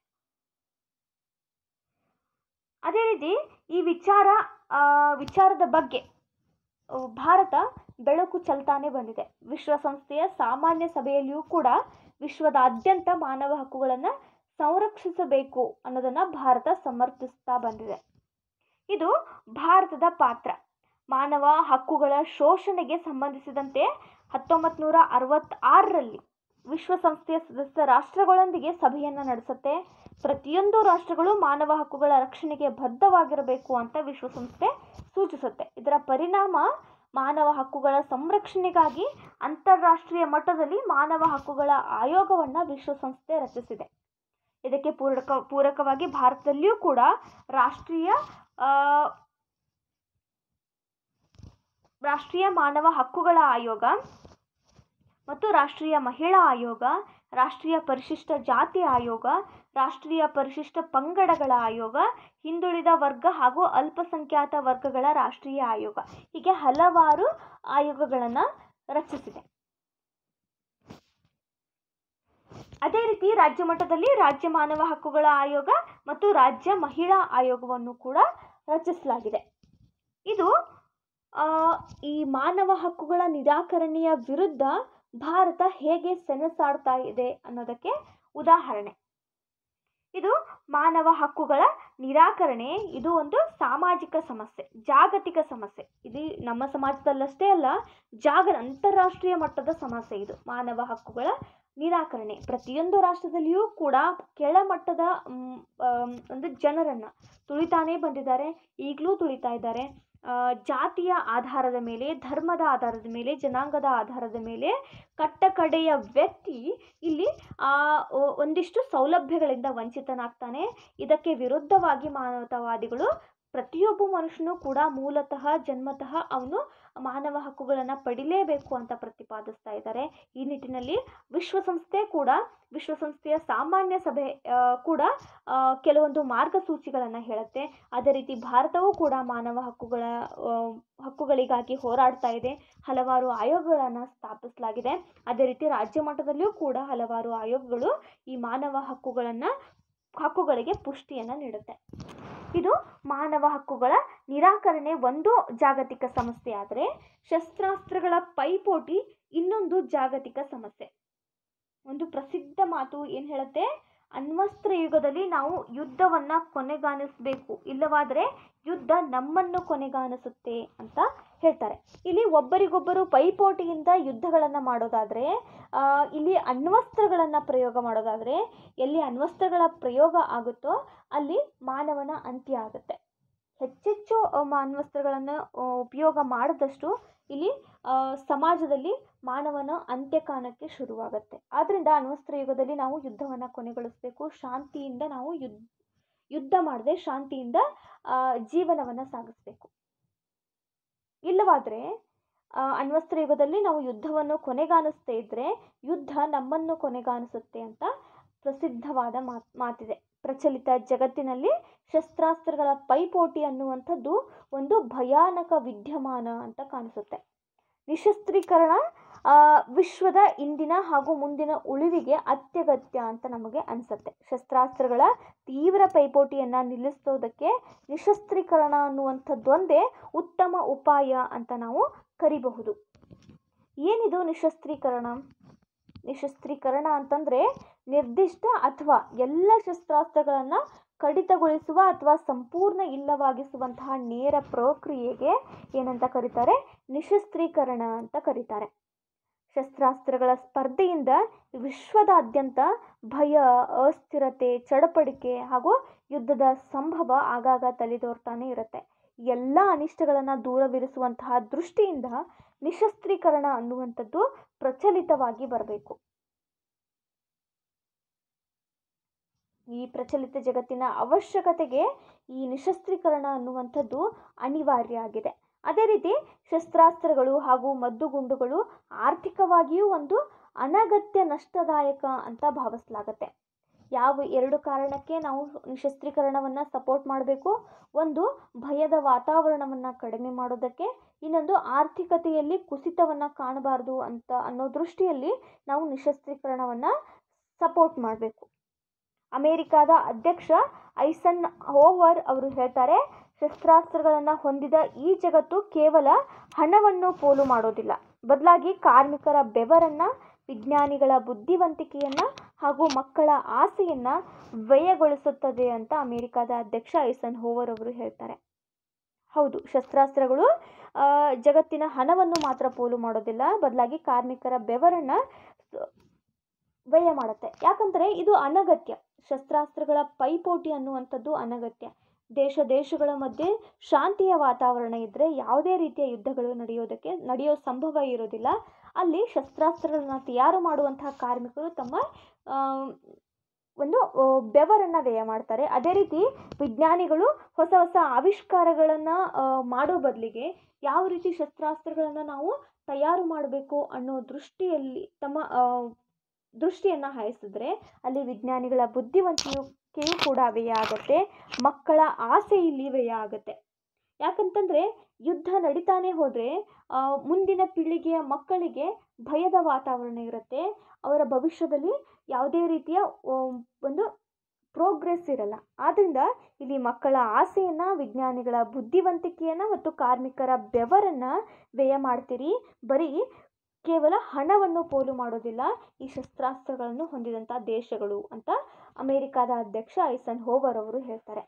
ಅದೇ ರೀತಿ ಈ ವಿಚಾರ ಆ, ವಿಚಾರದ ಬಗ್ಗೆ ಆ, ಭಾರತ ಬೆಳಕು ಚೆಲ್ತಾನೆ ಬಂದಿದೆ ವಿಶ್ವಸಂಸ್ಥೆಯ ಸಾಮಾನ್ಯ ಸಭೆಯಲ್ಲಿಯೂ ಕೂಡ ವಿಶ್ವದಾದ್ಯಂತ ಮಾನವ ಹಕ್ಕುಗಳನ್ನು ಸಂರಕ್ಷಿಸಬೇಕು ಅನ್ನೋದನ್ನು ಭಾರತ ಸಮರ್ಥಿಸ್ತಾ ಬಂದಿದೆ ಇದು ಭಾರತದ ಪಾತ್ರ ಮಾನವ ಹಕ್ಕುಗಳ ಶೋಷಣೆಗೆ ಸಂಬಂಧಿಸಿದಂತೆ ಹತ್ತೊಂಬತ್ತು ನೂರ ಅರವತ್ತಾರರಲ್ಲಿ ವಿಶ್ವಸಂಸ್ಥೆಯ ಸದಸ್ಯ ರಾಷ್ಟ್ರಗಳೊಂದಿಗೆ ಸಭೆಯನ್ನು ನಡೆಸುತ್ತೆ ಪ್ರತಿಯೊಂದು ರಾಷ್ಟ್ರಗಳು ಮಾನವ ಹಕ್ಕುಗಳ ರಕ್ಷಣೆಗೆ ಬದ್ಧವಾಗಿರಬೇಕು ಅಂತ ವಿಶ್ವಸಂಸ್ಥೆ ಸೂಚಿಸುತ್ತೆ ಇದರ ಪರಿಣಾಮ ಮಾನವ ಹಕ್ಕುಗಳ ಸಂರಕ್ಷಣೆಗಾಗಿ ಅಂತಾರಾಷ್ಟ್ರೀಯ ಮಟ್ಟದಲ್ಲಿ ಮಾನವ ಹಕ್ಕುಗಳ ಆಯೋಗವನ್ನು ವಿಶ್ವಸಂಸ್ಥೆ ರಚಿಸಿದೆ ಇದಕ್ಕೆ ಪೂರಕ ಪೂರಕವಾಗಿ ಭಾರತದಲ್ಲಿಯೂ ಕೂಡ ರಾಷ್ಟ್ರೀಯ ಆ, ರಾಷ್ಟ್ರೀಯ ಮಾನವ ಹಕ್ಕುಗಳ ಆಯೋಗ ಮತ್ತು ರಾಷ್ಟ್ರೀಯ ಮಹಿಳಾ ಆಯೋಗ ರಾಷ್ಟ್ರೀಯ ಪರಿಶಿಷ್ಟ ಜಾತಿ ಆಯೋಗ ರಾಷ್ಟ್ರೀಯ ಪರಿಶಿಷ್ಟ ಪಂಗಡಗಳ ಆಯೋಗ ಹಿಂದುಳಿದ ವರ್ಗ ಹಾಗೂ ಅಲ್ಪಸಂಖ್ಯಾತ ವರ್ಗಗಳ ರಾಷ್ಟ್ರೀಯ ಆಯೋಗ ಹೀಗೆ ಹಲವಾರು ಆಯೋಗಗಳನ್ನು ರಚಿಸಿದೆ ಅದೇ ರೀತಿ ರಾಜ್ಯ ಮಟ್ಟದಲ್ಲಿ ರಾಜ್ಯ ಮಾನವ ಹಕ್ಕುಗಳ ಆಯೋಗ ಮತ್ತು ರಾಜ್ಯ ಮಹಿಳಾ ಆಯೋಗವನ್ನು ಕೂಡ ರಚಿಸಲಾಗಿದೆ ಇದು ಆ, ಈ ಮಾನವ ಹಕ್ಕುಗಳ ನಿರಾಕರಣೆಯ ವಿರುದ್ಧ ಭಾರತ ಹೇಗೆ ಸೆಣಸಾಡ್ತಾ ಇದೆ ಅನ್ನೋದಕ್ಕೆ ಉದಾಹರಣೆ ಇದು ಮಾನವ ಹಕ್ಕುಗಳ ನಿರಾಕರಣೆ ಇದು ಒಂದು ಸಾಮಾಜಿಕ ಸಮಸ್ಯೆ ಜಾಗತಿಕ ಸಮಸ್ಯೆ ಇದು ನಮ್ಮ ಸಮಾಜದಲ್ಲಷ್ಟೇ ಅಲ್ಲ ಜಾಗ ಅಂತಾರಾಷ್ಟ್ರೀಯ ಮಟ್ಟದ ಸಮಸ್ಯೆ ಇದು ಮಾನವ ಹಕ್ಕುಗಳ ನಿರಾಕರಣೆ ಪ್ರತಿಯೊಂದು ರಾಷ್ಟ್ರದಲ್ಲಿಯೂ ಕೂಡ ಕೆಳಮಟ್ಟದ ಮ್, ಆಮ್, ಒಂದು ಜನರನ್ನು ತುಳಿತಾನೇ ಬಂದಿದ್ದಾರೆ ಈಗಲೂ ತುಳಿತಾ ಇದ್ದಾರೆ ಆ, ಜಾತಿಯ ಆಧಾರದ ಮೇಲೆ ಧರ್ಮದ ಆಧಾರದ ಮೇಲೆ ಜನಾಂಗದ ಆಧಾರದ ಮೇಲೆ ಕಟ್ಟಕಡೆಯ ವ್ಯಕ್ತಿ ಇಲ್ಲಿ ಆ, ಒ- ಒಂದಿಷ್ಟು ಸೌಲಭ್ಯಗಳಿಂದ ವಂಚಿತನಾಗ್ತಾನೆ ಇದಕ್ಕೆ ವಿರುದ್ಧವಾಗಿ ಮಾನವತಾವಾದಿಗಳು ಪ್ರತಿಯೊಬ್ಬ ಮನುಷ್ಯನೂ ಕೂಡ ಮೂಲತಃ ಜನ್ಮತಃ ಅವನು ಮಾನವ ಹಕ್ಕುಗಳನ್ನು ಪಡಿಲೇಬೇಕು ಅಂತ ಪ್ರತಿಪಾದಿಸ್ತಾ ಇದ್ದಾರೆ ಈ ನಿಟ್ಟಿನಲ್ಲಿ ವಿಶ್ವಸಂಸ್ಥೆ ಕೂಡ ವಿಶ್ವಸಂಸ್ಥೆಯ ಸಾಮಾನ್ಯ ಸಭೆ ಆ, ಕೂಡ ಆ, ಕೆಲವೊಂದು ಮಾರ್ಗಸೂಚಿಗಳನ್ನು ಹೇಳುತ್ತೆ ಅದೇ ರೀತಿ ಭಾರತವೂ ಕೂಡ ಮಾನವ ಹಕ್ಕುಗಳ ಆ, ಹಕ್ಕುಗಳಿಗಾಗಿ ಹೋರಾಡ್ತಾ ಇದೆ ಹಲವಾರು ಆಯೋಗಗಳನ್ನು ಸ್ಥಾಪಿಸಲಾಗಿದೆ ಅದೇ ರೀತಿ ರಾಜ್ಯ ಮಟ್ಟದಲ್ಲಿಯೂ ಕೂಡ ಹಲವಾರು ಆಯೋಗಗಳು ಈ ಮಾನವ ಹಕ್ಕುಗಳನ್ನು ಹಕ್ಕುಗಳಿಗೆ ಪುಷ್ಟಿಯನ್ನು ನೀಡುತ್ತೆ ಇದು ಮಾನವ ಹಕ್ಕುಗಳ ನಿರಾಕರಣೆ ಒಂದು ಜಾಗತಿಕ ಸಮಸ್ಯೆ ಆದರೆ ಶಸ್ತ್ರಾಸ್ತ್ರಗಳ ಪೈಪೋಟಿ ಇನ್ನೊಂದು ಜಾಗತಿಕ ಸಮಸ್ಯೆ ಒಂದು ಪ್ರಸಿದ್ಧ ಮಾತು ಏನು ಹೇಳುತ್ತೆ ಅಣ್ವಸ್ತ್ರ ಯುಗದಲ್ಲಿ ನಾವು ಯುದ್ಧವನ್ನು ಕೊನೆಗಾಣಿಸಬೇಕು ಇಲ್ಲವಾದರೆ ಯುದ್ಧ ನಮ್ಮನ್ನು ಕೊನೆಗಾಣಿಸುತ್ತೆ ಅಂತ ಹೇಳ್ತಾರೆ ಇಲ್ಲಿ ಒಬ್ಬರಿಗೊಬ್ಬರು ಪೈಪೋಟಿಯಿಂದ ಯುದ್ಧಗಳನ್ನು ಮಾಡೋದಾದರೆ ಆ, ಇಲ್ಲಿ ಅಣ್ವಸ್ತ್ರಗಳನ್ನು ಪ್ರಯೋಗ ಮಾಡೋದಾದರೆ ಎಲ್ಲಿ ಅಣ್ವಸ್ತ್ರಗಳ ಪ್ರಯೋಗ ಆಗುತ್ತೋ ಅಲ್ಲಿ ಮಾನವನ ಅಂತ್ಯ ಆಗುತ್ತೆ ಹೆಚ್ಚೆಚ್ಚು ಆ, ಮ- ಅಣ್ವಸ್ತ್ರಗಳನ್ನು ಆ, ಉಪಯೋಗ ಮಾಡಿದಷ್ಟು ಇಲ್ಲಿ ಆ, ಸಮಾಜದಲ್ಲಿ ಮಾನವನ ಅಂತ್ಯಕಾಲಕ್ಕೆ ಶುರುವಾಗುತ್ತೆ ಆದ್ದರಿಂದ ಅಣ್ವಸ್ತ್ರ ಯುಗದಲ್ಲಿ ನಾವು ಯುದ್ಧವನ್ನು ಕೊನೆಗೊಳಿಸಬೇಕು ಶಾಂತಿಯಿಂದ ನಾವು ಯುದ್ಧ ಯುದ್ಧ ಮಾಡದೆ ಶಾಂತಿಯಿಂದ ಜೀವನವನ್ನು ಸಾಗಿಸಬೇಕು ಇಲ್ಲವಾದರೆ ಅಣ್ವಸ್ತ್ರ ಯುಗದಲ್ಲಿ ನಾವು ಯುದ್ಧವನ್ನು ಕೊನೆಗಾಣಿಸ್ದೇ ಇದ್ದರೆ ಯುದ್ಧ ನಮ್ಮನ್ನು ಕೊನೆಗಾಣಿಸುತ್ತೆ ಅಂತ ಪ್ರಸಿದ್ಧವಾದ ಮಾತು ಮಾತಿದೆ ಪ್ರಚಲಿತ ಜಗತ್ತಿನಲ್ಲಿ ಶಸ್ತ್ರಾಸ್ತ್ರಗಳ ಪೈಪೋಟಿ ಅನ್ನುವಂಥದ್ದು ಒಂದು ಭಯಾನಕ ವಿದ್ಯಮಾನ ಅಂತ ಕಾಣಿಸುತ್ತೆ ನಿಶಸ್ತ್ರೀಕರಣ ಆ, ವಿಶ್ವದ ಇಂದಿನ ಹಾಗೂ ಮುಂದಿನ ಉಳಿವಿಗೆ ಅತ್ಯಗತ್ಯ ಅಂತ ನಮಗೆ ಅನಿಸುತ್ತೆ ಶಸ್ತ್ರಾಸ್ತ್ರಗಳ ತೀವ್ರ ಪೈಪೋಟಿಯನ್ನು ನಿಲ್ಲಿಸೋದಕ್ಕೆ ನಿಶಸ್ತ್ರೀಕರಣ ಅನ್ನುವಂಥದ್ದೊಂದೇ ಉತ್ತಮ ಉಪಾಯ ಅಂತ ನಾವು ಕರಿಬಹುದು ಏನಿದು ನಿಶಸ್ತ್ರೀಕರಣ ನಿಶಸ್ತ್ರೀಕರಣ ಅಂತಂದರೆ ನಿರ್ದಿಷ್ಟ ಅಥವಾ ಎಲ್ಲ ಶಸ್ತ್ರಾಸ್ತ್ರಗಳನ್ನು ಕಡಿತಗೊಳಿಸುವ ಅಥವಾ ಸಂಪೂರ್ಣ ಇಲ್ಲವಾಗಿಸುವಂತಹ ನೇರ ಪ್ರಕ್ರಿಯೆಗೆ ಏನಂತ ಕರೀತಾರೆ ನಿಶಸ್ತ್ರೀಕರಣ ಅಂತ ಕರೀತಾರೆ ಶಸ್ತ್ರಾಸ್ತ್ರಗಳ ಸ್ಪರ್ಧೆಯಿಂದ ವಿಶ್ವದಾದ್ಯಂತ ಭಯ ಅಸ್ಥಿರತೆ ಚಡಪಡಿಕೆ ಹಾಗೂ ಯುದ್ಧದ ಸಂಭವ ಆಗಾಗ ತಲೆದೋರ್ತಾನೆ ಇರುತ್ತೆ ಎಲ್ಲ ಅನಿಷ್ಟಗಳನ್ನು ದೂರವಿರಿಸುವಂತಹ ದೃಷ್ಟಿಯಿಂದ ನಿಶಸ್ತ್ರೀಕರಣ ಅನ್ನುವಂಥದ್ದು ಪ್ರಚಲಿತವಾಗಿ ಬರಬೇಕು ಈ ಪ್ರಚಲಿತ ಜಗತ್ತಿನ ಅವಶ್ಯಕತೆಗೆ ಈ ನಿಶಸ್ತ್ರೀಕರಣ ಅನ್ನುವಂಥದ್ದು ಅನಿವಾರ್ಯ ಆಗಿದೆ ಅದೇ ರೀತಿ ಶಸ್ತ್ರಾಸ್ತ್ರಗಳು ಹಾಗೂ ಮದ್ದುಗುಂಡುಗಳು ಆರ್ಥಿಕವಾಗಿಯೂ ಒಂದು ಅನಗತ್ಯ ನಷ್ಟದಾಯಕ ಅಂತ ಭಾವಿಸಲಾಗತ್ತೆ ಯಾವ ಎರಡು ಕಾರಣಕ್ಕೆ ನಾವು ನಿಶಸ್ತ್ರೀಕರಣವನ್ನು ಸಪೋರ್ಟ್ ಮಾಡಬೇಕು ಒಂದು ಭಯದ ವಾತಾವರಣವನ್ನು ಕಡಿಮೆ ಮಾಡೋದಕ್ಕೆ ಇನ್ನೊಂದು ಆರ್ಥಿಕತೆಯಲ್ಲಿ ಕುಸಿತವನ್ನು ಕಾಣಬಾರ್ದು ಅಂತ ಅನ್ನೋ ದೃಷ್ಟಿಯಲ್ಲಿ ನಾವು ನಿಶಸ್ತ್ರೀಕರಣವನ್ನು ಸಪೋರ್ಟ್ ಮಾಡಬೇಕು ಅಮೇರಿಕಾದ ಅಧ್ಯಕ್ಷ ಐಸನ್ ಹೋವರ್ ಅವರು ಹೇಳ್ತಾರೆ ಶಸ್ತ್ರಾಸ್ತ್ರಗಳನ್ನು ಹೊಂದಿದ ಈ ಜಗತ್ತು ಕೇವಲ ಹಣವನ್ನು ಪೋಲು ಮಾಡೋದಿಲ್ಲ ಬದಲಾಗಿ ಕಾರ್ಮಿಕರ ಬೆವರನ್ನು ವಿಜ್ಞಾನಿಗಳ ಬುದ್ಧಿವಂತಿಕೆಯನ್ನು ಹಾಗೂ ಮಕ್ಕಳ ಆಸೆಯನ್ನು ವ್ಯಯಗೊಳಿಸುತ್ತದೆ ಅಂತ ಅಮೇರಿಕಾದ ಅಧ್ಯಕ್ಷ ಐಸನ್ ಹೋವರ್ ಅವರು ಹೇಳ್ತಾರೆ ಹೌದು ಶಸ್ತ್ರಾಸ್ತ್ರಗಳು ಆ, ಜಗತ್ತಿನ ಹಣವನ್ನು ಮಾತ್ರ ಪೋಲು ಮಾಡೋದಿಲ್ಲ ಬದಲಾಗಿ ಕಾರ್ಮಿಕರ ಬೆವರನ್ನು ವ್ಯಯ ಮಾಡುತ್ತೆ ಯಾಕಂದರೆ ಇದು ಅನಗತ್ಯ ಶಸ್ತ್ರಾಸ್ತ್ರಗಳ ಪೈಪೋಟಿ ಅನ್ನುವಂಥದ್ದು ಅನಗತ್ಯ ದೇಶ ದೇಶಗಳ ಮಧ್ಯೆ ಶಾಂತಿಯ ವಾತಾವರಣ ಇದ್ದರೆ ಯಾವುದೇ ರೀತಿಯ ಯುದ್ಧಗಳು ನಡೆಯೋದಕ್ಕೆ ನಡೆಯೋ ಸಂಭವ ಇರೋದಿಲ್ಲ ಅಲ್ಲಿ ಶಸ್ತ್ರಾಸ್ತ್ರಗಳನ್ನ ತಯಾರು ಮಾಡುವಂತಹ ಕಾರ್ಮಿಕರು ತಮ್ಮ ಆ, ಒಂದು ಆ, ಬೆವರನ್ನು ವ್ಯಯ ಮಾಡ್ತಾರೆ ಅದೇ ರೀತಿ ವಿಜ್ಞಾನಿಗಳು ಹೊಸ ಹೊಸ ಆವಿಷ್ಕಾರಗಳನ್ನು ಮಾಡೋ ಬದಲಿಗೆ ಯಾವ ರೀತಿ ಶಸ್ತ್ರಾಸ್ತ್ರಗಳನ್ನು ನಾವು ತಯಾರು ಮಾಡಬೇಕು ಅನ್ನೋ ದೃಷ್ಟಿಯಲ್ಲಿ ತಮ್ಮ ಆ, ದೃಷ್ಟಿಯನ್ನು ಹಾಯಿಸಿದ್ರೆ ಅಲ್ಲಿ ವಿಜ್ಞಾನಿಗಳ ಬುದ್ಧಿವಂತಿಕೆಯೂ ಕೂಡ ವ್ಯಯ ಆಗುತ್ತೆ ಮಕ್ಕಳ ಆಸೆ ಇಲ್ಲಿ ವ್ಯಯ ಆಗುತ್ತೆ ಯಾಕಂತಂದರೆ ಯುದ್ಧ ನಡೀತಾನೆ ಹೋದರೆ ಮುಂದಿನ ಪೀಳಿಗೆಯ ಮಕ್ಕಳಿಗೆ ಭಯದ ವಾತಾವರಣ ಇರುತ್ತೆ ಅವರ ಭವಿಷ್ಯದಲ್ಲಿ ಯಾವುದೇ ರೀತಿಯ ಆ, ಒಂದು ಪ್ರೋಗ್ರೆಸ್ ಇರಲ್ಲ ಆದ್ದರಿಂದ ಇಲ್ಲಿ ಮಕ್ಕಳ ಆಸೆಯನ್ನು ವಿಜ್ಞಾನಿಗಳ ಬುದ್ಧಿವಂತಿಕೆಯನ್ನು ಮತ್ತು ಕಾರ್ಮಿಕರ ಬೆವರನ್ನು ವ್ಯಯ ಮಾಡ್ತೀರಿ ಬರೀ ಕೇವಲ ಹಣವನ್ನು ಪೋಲು ಮಾಡೋದಿಲ್ಲ ಈ ಶಸ್ತ್ರಾಸ್ತ್ರಗಳನ್ನು ಹೊಂದಿದಂಥ ದೇಶಗಳು ಅಂತ ಅಮೆರಿಕಾದ ಅಧ್ಯಕ್ಷ ಐಸನ್ ಹೋವರ್ ಅವರು ಹೇಳ್ತಾರೆ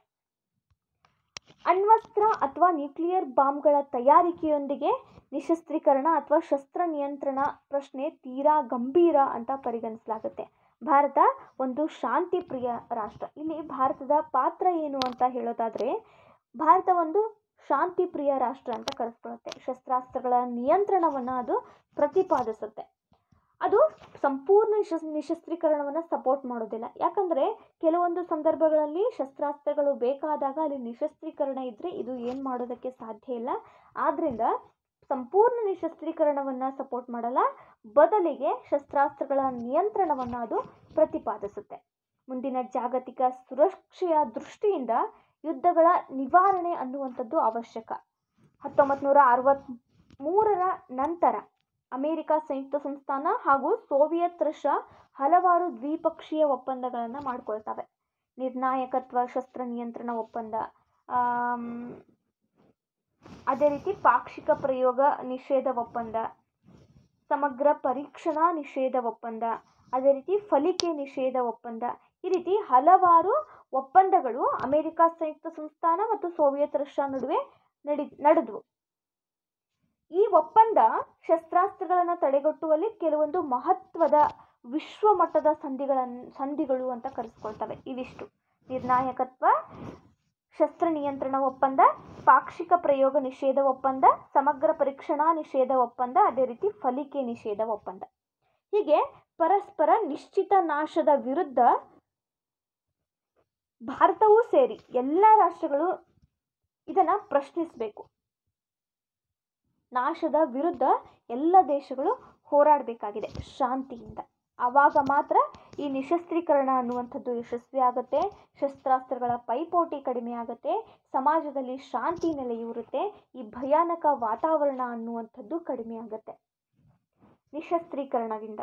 ಅಣ್ವಸ್ತ್ರ ಅಥವಾ ನ್ಯೂಕ್ಲಿಯರ್ ಬಾಂಬ್ಗಳ ತಯಾರಿಕೆಯೊಂದಿಗೆ ನಿಶಸ್ತ್ರೀಕರಣ ಅಥವಾ ಶಸ್ತ್ರ ನಿಯಂತ್ರಣ ಪ್ರಶ್ನೆ ತೀರಾ ಗಂಭೀರ ಅಂತ ಪರಿಗಣಿಸಲಾಗುತ್ತೆ ಭಾರತ ಒಂದು ಶಾಂತಿ ಪ್ರಿಯ ರಾಷ್ಟ್ರ ಇಲ್ಲಿ ಭಾರತದ ಪಾತ್ರ ಏನು ಅಂತ ಹೇಳೋದಾದರೆ ಭಾರತ ಒಂದು ಶಾಂತಿ ಪ್ರಿಯ ರಾಷ್ಟ್ರ ಅಂತ ಕರೆಸ್ಕೊಳ್ಳುತ್ತೆ ಶಸ್ತ್ರಾಸ್ತ್ರಗಳ ನಿಯಂತ್ರಣವನ್ನು ಅದು ಪ್ರತಿಪಾದಿಸುತ್ತೆ ಅದು ಸಂಪೂರ್ಣ ನಿಶಸ್ ನಿಶಸ್ತ್ರೀಕರಣವನ್ನು ಸಪೋರ್ಟ್ ಮಾಡೋದಿಲ್ಲ ಯಾಕಂದರೆ ಕೆಲವೊಂದು ಸಂದರ್ಭಗಳಲ್ಲಿ ಶಸ್ತ್ರಾಸ್ತ್ರಗಳು ಬೇಕಾದಾಗ ಅಲ್ಲಿ ನಿಶಸ್ತ್ರೀಕರಣ ಇದ್ದರೆ ಇದು ಏನು ಮಾಡೋದಕ್ಕೆ ಸಾಧ್ಯ ಇಲ್ಲ ಆದ್ದರಿಂದ ಸಂಪೂರ್ಣ ನಿಶಸ್ತ್ರೀಕರಣವನ್ನು ಸಪೋರ್ಟ್ ಮಾಡಲ್ಲ ಬದಲಿಗೆ ಶಸ್ತ್ರಾಸ್ತ್ರಗಳ ನಿಯಂತ್ರಣವನ್ನು ಅದು ಪ್ರತಿಪಾದಿಸುತ್ತೆ ಮುಂದಿನ ಜಾಗತಿಕ ಸುರಕ್ಷೆಯ ದೃಷ್ಟಿಯಿಂದ ಯುದ್ಧಗಳ ನಿವಾರಣೆ ಅನ್ನುವಂಥದ್ದು ಅವಶ್ಯಕ ಹತ್ತೊಂಬತ್ತು ನೂರ ಅರವತ್ತ್ಮೂರರ ನಂತರ ಅಮೆರಿಕ ಸಂಯುಕ್ತ ಸಂಸ್ಥಾನ ಹಾಗೂ ಸೋವಿಯತ್ ರಷ್ಯಾ ಹಲವಾರು ದ್ವಿಪಕ್ಷೀಯ ಒಪ್ಪಂದಗಳನ್ನು ಮಾಡ್ಕೊಳ್ತವೆ ನಿರ್ಣಾಯಕತ್ವ ಶಸ್ತ್ರ ನಿಯಂತ್ರಣ ಒಪ್ಪಂದ ಆಮ್, ಅದೇ ರೀತಿ ಪಾಕ್ಷಿಕ ಪ್ರಯೋಗ ನಿಷೇಧ ಒಪ್ಪಂದ ಸಮಗ್ರ ಪರೀಕ್ಷಣಾ ನಿಷೇಧ ಒಪ್ಪಂದ ಅದೇ ರೀತಿ ಫಲಿಕೆ ನಿಷೇಧ ಒಪ್ಪಂದ ಈ ರೀತಿ ಹಲವಾರು ಒಪ್ಪಂದಗಳು ಅಮೆರಿಕ ಸಂಯುಕ್ತ ಸಂಸ್ಥಾನ ಮತ್ತು ಸೋವಿಯತ್ ರಷ್ಯಾ ನಡುವೆ ನಡಿ ನಡೆದವು ಈ ಒಪ್ಪಂದ ಶಸ್ತ್ರಾಸ್ತ್ರಗಳನ್ನು ತಡೆಗಟ್ಟುವಲ್ಲಿ ಕೆಲವೊಂದು ಮಹತ್ವದ ವಿಶ್ವಮಟ್ಟದ ಸಂಧಿಗಳನ್ನು ಸಂಧಿಗಳು ಅಂತ ಕರೆಸ್ಕೊಳ್ತವೆ ಇವಿಷ್ಟು ನಿರ್ಣಾಯಕತ್ವ ಶಸ್ತ್ರ ನಿಯಂತ್ರಣ ಒಪ್ಪಂದ ಪಾಕ್ಷಿಕ ಪ್ರಯೋಗ ನಿಷೇಧ ಒಪ್ಪಂದ ಸಮಗ್ರ ಪರೀಕ್ಷಣಾ ನಿಷೇಧ ಒಪ್ಪಂದ ಅದೇ ರೀತಿ ಫಲಿಕೆ ನಿಷೇಧ ಒಪ್ಪಂದ ಹೀಗೆ ಪರಸ್ಪರ ನಿಶ್ಚಿತ ನಾಶದ ವಿರುದ್ಧ ಭಾರತವೂ ಸೇರಿ ಎಲ್ಲ ರಾಷ್ಟ್ರಗಳು ಇದನ್ನು ಪ್ರಶ್ನಿಸಬೇಕು ನಾಶದ ವಿರುದ್ಧ ಎಲ್ಲ ದೇಶಗಳು ಹೋರಾಡಬೇಕಾಗಿದೆ ಶಾಂತಿಯಿಂದ ಆವಾಗ ಮಾತ್ರ ಈ ನಿಶಸ್ತ್ರೀಕರಣ ಅನ್ನುವಂಥದ್ದು ಯಶಸ್ವಿ ಆಗುತ್ತೆ ಶಸ್ತ್ರಾಸ್ತ್ರಗಳ ಪೈಪೋಟಿ ಕಡಿಮೆ ಆಗುತ್ತೆ ಸಮಾಜದಲ್ಲಿ ಶಾಂತಿ ನೆಲೆಯೂರುತ್ತೆ ಈ ಭಯಾನಕ ವಾತಾವರಣ ಅನ್ನುವಂಥದ್ದು ಕಡಿಮೆ ಆಗುತ್ತೆ ನಿಶಸ್ತ್ರೀಕರಣದಿಂದ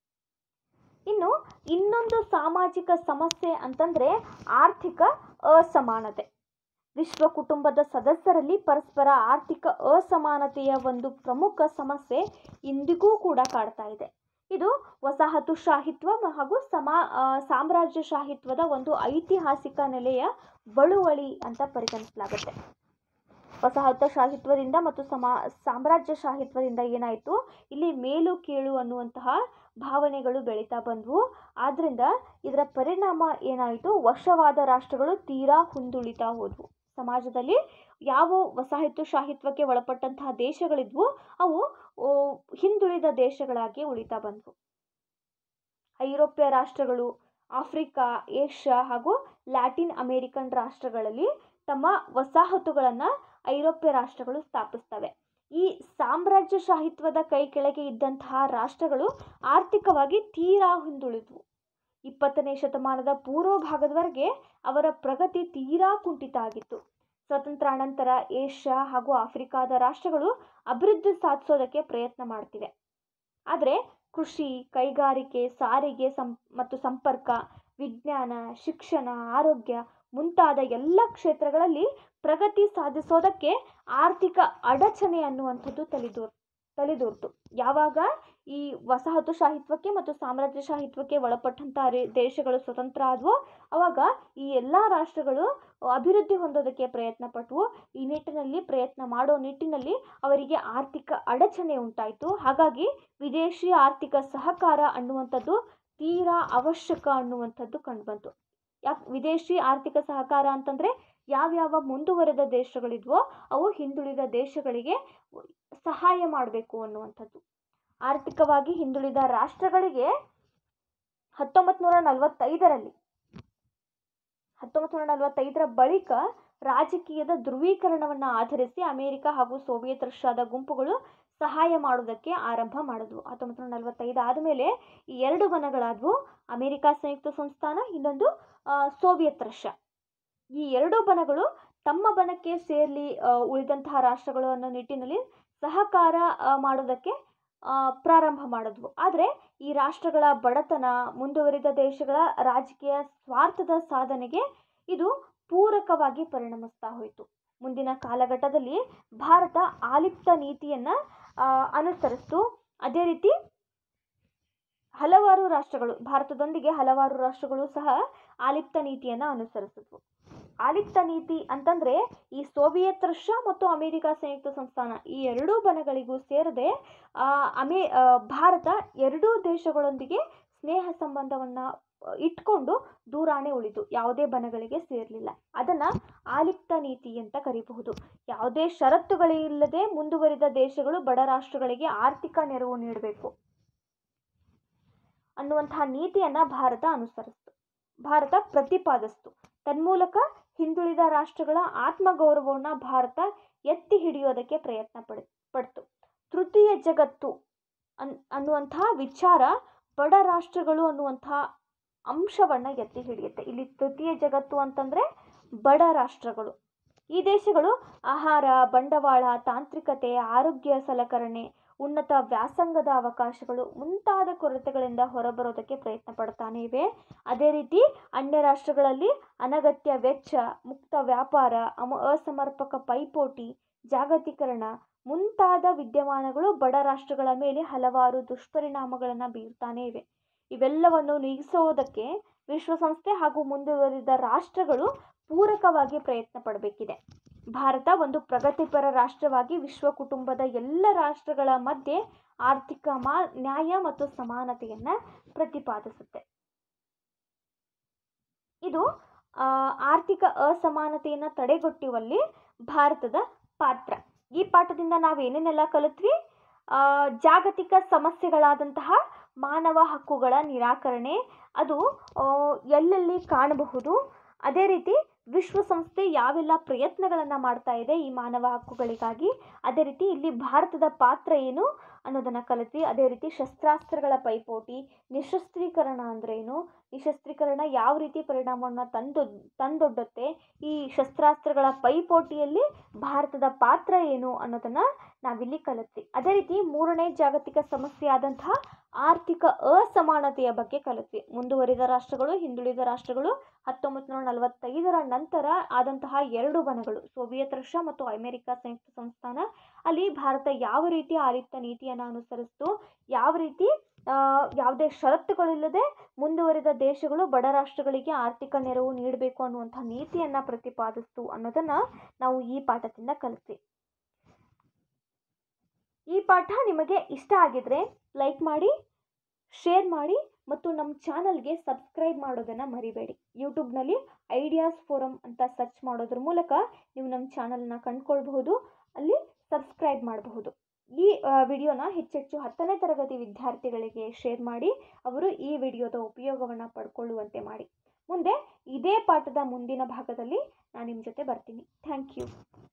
ಇನ್ನು ಇನ್ನೊಂದು ಸಾಮಾಜಿಕ ಸಮಸ್ಯೆ ಅಂತಂದರೆ ಆರ್ಥಿಕ ಅಸಮಾನತೆ ವಿಶ್ವ ಕುಟುಂಬದ ಸದಸ್ಯರಲ್ಲಿ ಪರಸ್ಪರ ಆರ್ಥಿಕ ಅಸಮಾನತೆಯ ಒಂದು ಪ್ರಮುಖ ಸಮಸ್ಯೆ ಇಂದಿಗೂ ಕೂಡ ಕಾಡ್ತಾ ಇದೆ ಇದು ವಸಾಹತುಶಾಹಿತ್ವ ಮ- ಹಾಗೂ ಸಮಾ ಆ, ಸಾಮ್ರಾಜ್ಯಶಾಹಿತ್ವದ ಒಂದು ಐತಿಹಾಸಿಕ ನೆಲೆಯ ಬಳುವಳಿ ಅಂತ ಪರಿಗಣಿಸಲಾಗುತ್ತೆ ವಸಾಹತುಶಾಹಿತ್ವದಿಂದ ಮತ್ತು ಸಮಾ ಸಾಮ್ರಾಜ್ಯಶಾಹಿತ್ವದಿಂದ ಏನಾಯಿತು ಇಲ್ಲಿ ಮೇಲು ಕೀಳು ಅನ್ನುವಂತಹ ಭಾವನೆಗಳು ಬೆಳೀತಾ ಬಂದವು ಆದ್ದರಿಂದ ಇದರ ಪರಿಣಾಮ ಏನಾಯಿತು ವಶವಾದ ರಾಷ್ಟ್ರಗಳು ತೀರಾ ಹುಂದುಳಿತಾ ಹೋದವು ಸಮಾಜದಲ್ಲಿ ಯಾವ ವಸಾಹತುಶಾಹಿತ್ವಕ್ಕೆ ಒಳಪಟ್ಟಂತಹ ದೇಶಗಳಿದ್ವು ಅವು ಓ, ಹಿಂದುಳಿದ ದೇಶಗಳಾಗಿ ಉಳಿತಾ ಬಂದವು ಐರೋಪ್ಯ ರಾಷ್ಟ್ರಗಳು ಆಫ್ರಿಕಾ ಏಷ್ಯಾ ಹಾಗೂ ಲ್ಯಾಟಿನ್ ಅಮೇರಿಕನ್ ರಾಷ್ಟ್ರಗಳಲ್ಲಿ ತಮ್ಮ ವಸಾಹತುಗಳನ್ನು ಐರೋಪ್ಯ ರಾಷ್ಟ್ರಗಳು ಸ್ಥಾಪಿಸ್ತವೆ ಈ ಸಾಮ್ರಾಜ್ಯಶಾಹಿತ್ವದ ಕೈ ಕೆಳಗೆ ಇದ್ದಂತಹ ರಾಷ್ಟ್ರಗಳು ಆರ್ಥಿಕವಾಗಿ ತೀರಾ ಹಿಂದುಳಿದ್ವು ಇಪ್ಪತ್ತನೇ ಶತಮಾನದ ಪೂರ್ವ ಭಾಗದವರೆಗೆ ಅವರ ಪ್ರಗತಿ ತೀರಾ ಕುಂಠಿತ ಆಗಿತ್ತು ಸ್ವಾತಂತ್ರ್ಯಾನಂತರ ಏಷ್ಯಾ ಹಾಗೂ ಆಫ್ರಿಕಾದ ರಾಷ್ಟ್ರಗಳು ಅಭಿವೃದ್ಧಿ ಸಾಧಿಸೋದಕ್ಕೆ ಪ್ರಯತ್ನ ಮಾಡ್ತಿವೆ ಆದರೆ ಕೃಷಿ ಕೈಗಾರಿಕೆ ಸಾರಿಗೆ ಸಂ ಮತ್ತು ಸಂಪರ್ಕ ವಿಜ್ಞಾನ ಶಿಕ್ಷಣ ಆರೋಗ್ಯ ಮುಂತಾದ ಎಲ್ಲ ಕ್ಷೇತ್ರಗಳಲ್ಲಿ ಪ್ರಗತಿ ಸಾಧಿಸೋದಕ್ಕೆ ಆರ್ಥಿಕ ಅಡಚಣೆ ಅನ್ನುವಂಥದ್ದು ತಲೆದೋರ್ ತಲೆದೋರ್ತು ಯಾವಾಗ ಈ ವಸಾಹತುಶಾಹಿತ್ವಕ್ಕೆ ಮತ್ತು ಸಾಮ್ರಾಜ್ಯಶಾಹಿತ್ವಕ್ಕೆ ಒಳಪಟ್ಟಂಥ ರೇ ದೇಶಗಳು ಸ್ವತಂತ್ರ ಆದವೋ ಅವಾಗ ಈ ಎಲ್ಲ ರಾಷ್ಟ್ರಗಳು ಅಭಿವೃದ್ಧಿ ಹೊಂದೋದಕ್ಕೆ ಪ್ರಯತ್ನ ಪಟ್ಟವು ಈ ನಿಟ್ಟಿನಲ್ಲಿ ಪ್ರಯತ್ನ ಮಾಡೋ ನಿಟ್ಟಿನಲ್ಲಿ ಅವರಿಗೆ ಆರ್ಥಿಕ ಅಡಚಣೆ ಉಂಟಾಯಿತು ಹಾಗಾಗಿ ವಿದೇಶಿ ಆರ್ಥಿಕ ಸಹಕಾರ ಅನ್ನುವಂಥದ್ದು ತೀರಾ ಅವಶ್ಯಕ ಅನ್ನುವಂಥದ್ದು ಕಂಡುಬಂತು ಯಾಕೆ ವಿದೇಶಿ ಆರ್ಥಿಕ ಸಹಕಾರ ಅಂತಂದರೆ ಯಾವ್ಯಾವ ಮುಂದುವರೆದ ದೇಶಗಳಿದ್ವೋ ಅವು ಹಿಂದುಳಿದ ದೇಶಗಳಿಗೆ ಸಹಾಯ ಮಾಡಬೇಕು ಅನ್ನುವಂಥದ್ದು ಆರ್ಥಿಕವಾಗಿ ಹಿಂದುಳಿದ ರಾಷ್ಟ್ರಗಳಿಗೆ ಹತ್ತೊಂಬತ್ತು ನೂರ ನಲವತ್ತೈದರಲ್ಲಿ ಹತ್ತೊಂಬತ್ತು ನೂರ ನಲವತ್ತೈದರ ಬಳಿಕ ರಾಜಕೀಯದ ಧ್ರುವೀಕರಣವನ್ನು ಆಧರಿಸಿ ಅಮೆರಿಕ ಹಾಗೂ ಸೋವಿಯತ್ ರಷ್ಯಾದ ಗುಂಪುಗಳು ಸಹಾಯ ಮಾಡೋದಕ್ಕೆ ಆರಂಭ ಮಾಡಿದ್ವು ಹತ್ತೊಂಬತ್ತು ನೂರ ನಲವತ್ತೈದು ಆದಮೇಲೆ ಈ ಎರಡು ಬಣಗಳಾದವು ಅಮೆರಿಕ ಸಂಯುಕ್ತ ಸಂಸ್ಥಾನ ಇನ್ನೊಂದು ಆ, ಸೋವಿಯತ್ ರಷ್ಯಾ ಈ ಎರಡೂ ಬಣಗಳು ತಮ್ಮ ಬಣಕ್ಕೆ ಸೇರಲಿ ಉಳಿದಂತಹ ರಾಷ್ಟ್ರಗಳು ಅನ್ನೋ ನಿಟ್ಟಿನಲ್ಲಿ ಸಹಕಾರ ಆ, ಮಾಡೋದಕ್ಕೆ ಆ, ಪ್ರಾರಂಭ ಮಾಡಿದ್ವು ಆದರೆ ಈ ರಾಷ್ಟ್ರಗಳ ಬಡತನ ಮುಂದುವರಿದ ದೇಶಗಳ ರಾಜಕೀಯ ಸ್ವಾರ್ಥದ ಸಾಧನೆಗೆ ಇದು ಪೂರಕವಾಗಿ ಪರಿಣಮಿಸ್ತಾ ಹೋಯಿತು ಮುಂದಿನ ಕಾಲಘಟ್ಟದಲ್ಲಿ ಭಾರತ ಆಲಿಪ್ತ ನೀತಿಯನ್ನು ಅನುಸರಿಸ್ತು ಅದೇ ರೀತಿ ಹಲವಾರು ರಾಷ್ಟ್ರಗಳು ಭಾರತದೊಂದಿಗೆ ಹಲವಾರು ರಾಷ್ಟ್ರಗಳು ಸಹ ಆಲಿಪ್ತ ನೀತಿಯನ್ನು ಅನುಸರಿಸಿದ್ವು ಆಲಿಪ್ತ ನೀತಿ ಅಂತಂದರೆ ಈ ಸೋವಿಯತ್ ರಷ್ಯಾ ಮತ್ತು ಅಮೆರಿಕ ಸಂಯುಕ್ತ ಸಂಸ್ಥಾನ ಈ ಎರಡೂ ಬಣಗಳಿಗೂ ಸೇರದೆ ಆ, ಅಮೇ ಆ, ಭಾರತ ಎರಡೂ ದೇಶಗಳೊಂದಿಗೆ ಸ್ನೇಹ ಸಂಬಂಧವನ್ನು ಇಟ್ಕೊಂಡು ದೂರಾಣೆ ಉಳಿದು ಯಾವುದೇ ಬಣಗಳಿಗೆ ಸೇರಲಿಲ್ಲ ಅದನ್ನು ಆಲಿಪ್ತ ನೀತಿ ಅಂತ ಕರೀಬಹುದು ಯಾವುದೇ ಷರತ್ತುಗಳಿಲ್ಲದೆ ಮುಂದುವರಿದ ದೇಶಗಳು ಬಡ ರಾಷ್ಟ್ರಗಳಿಗೆ ಆರ್ಥಿಕ ನೆರವು ನೀಡಬೇಕು ಅನ್ನುವಂತಹ ನೀತಿಯನ್ನು ಭಾರತ ಅನುಸರಿಸ್ತು ಭಾರತ ಪ್ರತಿಪಾದಿಸ್ತು ತನ್ಮೂಲಕ ಹಿಂದುಳಿದ ರಾಷ್ಟ್ರಗಳ ಆತ್ಮಗೌರವವನ್ನು ಭಾರತ ಎತ್ತಿ ಹಿಡಿಯೋದಕ್ಕೆ ಪ್ರಯತ್ನ ಪಡ ಪಡ್ತು ತೃತೀಯ ಜಗತ್ತು ಅನ್ ಅನ್ನುವಂತಹ ವಿಚಾರ ಬಡ ರಾಷ್ಟ್ರಗಳು ಅನ್ನುವಂತಹ ಅಂಶವನ್ನು ಎತ್ತಿ ಹಿಡಿಯುತ್ತೆ ಇಲ್ಲಿ ತೃತೀಯ ಜಗತ್ತು ಅಂತಂದರೆ ಬಡ ರಾಷ್ಟ್ರಗಳು ಈ ದೇಶಗಳು ಆಹಾರ ಬಂಡವಾಳ ತಾಂತ್ರಿಕತೆ ಆರೋಗ್ಯ ಸಲಕರಣೆ ಉನ್ನತ ವ್ಯಾಸಂಗದ ಅವಕಾಶಗಳು ಮುಂತಾದ ಕೊರತೆಗಳಿಂದ ಹೊರಬರೋದಕ್ಕೆ ಪ್ರಯತ್ನ ಪಡ್ತಾನೆ ಇವೆ ಅದೇ ರೀತಿ ಅನ್ಯ ರಾಷ್ಟ್ರಗಳಲ್ಲಿ ಅನಗತ್ಯ ವೆಚ್ಚ ಮುಕ್ತ ವ್ಯಾಪಾರ ಅಮ ಅಸಮರ್ಪಕ ಪೈಪೋಟಿ ಜಾಗತೀಕರಣ ಮುಂತಾದ ವಿದ್ಯಮಾನಗಳು ಬಡ ರಾಷ್ಟ್ರಗಳ ಮೇಲೆ ಹಲವಾರು ದುಷ್ಪರಿಣಾಮಗಳನ್ನು ಬೀರ್ತಾನೆ ಇವೆ ಇವೆಲ್ಲವನ್ನು ನೀಗಿಸೋದಕ್ಕೆ ವಿಶ್ವಸಂಸ್ಥೆ ಹಾಗೂ ಮುಂದುವರಿದ ರಾಷ್ಟ್ರಗಳು ಪೂರಕವಾಗಿ ಪ್ರಯತ್ನ ಪಡಬೇಕಿದೆ ಭಾರತ ಒಂದು ಪ್ರಗತಿಪರ ರಾಷ್ಟ್ರವಾಗಿ ವಿಶ್ವ ಕುಟುಂಬದ ಎಲ್ಲ ರಾಷ್ಟ್ರಗಳ ಮಧ್ಯೆ ಆರ್ಥಿಕ ಮಾ ನ್ಯಾಯ ಮತ್ತು ಸಮಾನತೆಯನ್ನು ಪ್ರತಿಪಾದಿಸುತ್ತೆ ಇದು ಆ, ಆರ್ಥಿಕ ಅಸಮಾನತೆಯನ್ನು ತಡೆಗಟ್ಟುವಲ್ಲಿ ಭಾರತದ ಪಾತ್ರ ಈ ಪಾಠದಿಂದ ನಾವು ಏನೇನೆಲ್ಲ ಕಲಿತ್ವಿ ಆ, ಜಾಗತಿಕ ಸಮಸ್ಯೆಗಳಾದಂತಹ ಮಾನವ ಹಕ್ಕುಗಳ ನಿರಾಕರಣೆ ಅದು ಆ, ಎಲ್ಲೆಲ್ಲಿ ಕಾಣಬಹುದು ಅದೇ ರೀತಿ ವಿಶ್ವಸಂಸ್ಥೆ ಯಾವೆಲ್ಲ ಪ್ರಯತ್ನಗಳನ್ನು ಮಾಡ್ತಾ ಇದೆ ಈ ಮಾನವ ಹಕ್ಕುಗಳಿಗಾಗಿ ಅದೇ ರೀತಿ ಇಲ್ಲಿ ಭಾರತದ ಪಾತ್ರ ಏನು ಅನ್ನೋದನ್ನು ಕಲಿತ್ವಿ ಅದೇ ರೀತಿ ಶಸ್ತ್ರಾಸ್ತ್ರಗಳ ಪೈಪೋಟಿ ನಿಶಸ್ತ್ರೀಕರಣ ಅಂದ್ರೆ ಏನು ನಿಶಸ್ತ್ರೀಕರಣ ಯಾವ ರೀತಿ ಪರಿಣಾಮವನ್ನು ತಂದು ತಂದೊಡ್ಡುತ್ತೆ ಈ ಶಸ್ತ್ರಾಸ್ತ್ರಗಳ ಪೈಪೋಟಿಯಲ್ಲಿ ಭಾರತದ ಪಾತ್ರ ಏನು ಅನ್ನೋದನ್ನು ನಾವಿಲ್ಲಿ ಕಲಿತ್ವಿ ಅದೇ ರೀತಿ ಮೂರನೇ ಜಾಗತಿಕ ಸಮಸ್ಯೆ ಆದಂತಹ ಆರ್ಥಿಕ ಅಸಮಾನತೆಯ ಬಗ್ಗೆ ಕಲಿತ್ವಿ ಮುಂದುವರಿದ ರಾಷ್ಟ್ರಗಳು ಹಿಂದುಳಿದ ರಾಷ್ಟ್ರಗಳು ಹತ್ತೊಂಬತ್ತು ನೂರ ನಲವತ್ತೈದರ ನಂತರ ಆದಂತಹ ಎರಡು ಬಣಗಳು ಸೋವಿಯತ್ ರಷ್ಯಾ ಮತ್ತು ಅಮೆರಿಕ ಸಂಯುಕ್ತ ಸಂಸ್ಥಾನ ಅಲ್ಲಿ ಭಾರತ ಯಾವ ರೀತಿ ಆಲಿಪ್ತ ನೀತಿಯನ್ನು ಅನುಸರಿಸ್ತು ಯಾವ ರೀತಿ ಆ, ಯಾವುದೇ ಷರತ್ತುಗಳಿಲ್ಲದೆ ಮುಂದುವರಿದ ದೇಶಗಳು ಬಡ ರಾಷ್ಟ್ರಗಳಿಗೆ ಆರ್ಥಿಕ ನೆರವು ನೀಡಬೇಕು ಅನ್ನುವಂಥ ನೀತಿಯನ್ನು ಪ್ರತಿಪಾದಿಸ್ತು ಅನ್ನೋದನ್ನು ನಾವು ಈ ಪಾಠದಿಂದ ಕಲಿತ್ವಿ ಈ ಪಾಠ ನಿಮಗೆ ಇಷ್ಟ ಆಗಿದ್ರೆ ಲೈಕ್ ಮಾಡಿ ಶೇರ್ ಮಾಡಿ ಮತ್ತು ನಮ್ಮ ಚಾನಲ್ಗೆ ಸಬ್ಸ್ಕ್ರೈಬ್ ಮಾಡೋದನ್ನು ಮರಿಬೇಡಿ ಯೂಟ್ಯೂಬ್ನಲ್ಲಿ ಐಡಿಯಾಸ್ ಫೋರಮ್ ಅಂತ ಸರ್ಚ್ ಮಾಡೋದ್ರ ಮೂಲಕ ನೀವು ನಮ್ಮ ಚಾನಲ್ನ ಕಂಡ್ಕೊಳ್ಬಹುದು ಅಲ್ಲಿ ಸಬ್ಸ್ಕ್ರೈಬ್ ಮಾಡಬಹುದು ಈ ವಿಡಿಯೋನ ಹೆಚ್ಚೆಚ್ಚು ಹತ್ತನೇ ತರಗತಿ ವಿದ್ಯಾರ್ಥಿಗಳಿಗೆ ಶೇರ್ ಮಾಡಿ ಅವರು ಈ ವಿಡಿಯೋದ ಉಪಯೋಗವನ್ನು ಪಡ್ಕೊಳ್ಳುವಂತೆ ಮಾಡಿ ಮುಂದೆ ಇದೇ ಪಾಠದ ಮುಂದಿನ ಭಾಗದಲ್ಲಿ ನಾನು ನಿಮ್ಮ ಜೊತೆ ಬರ್ತೀನಿ ಥ್ಯಾಂಕ್ ಯು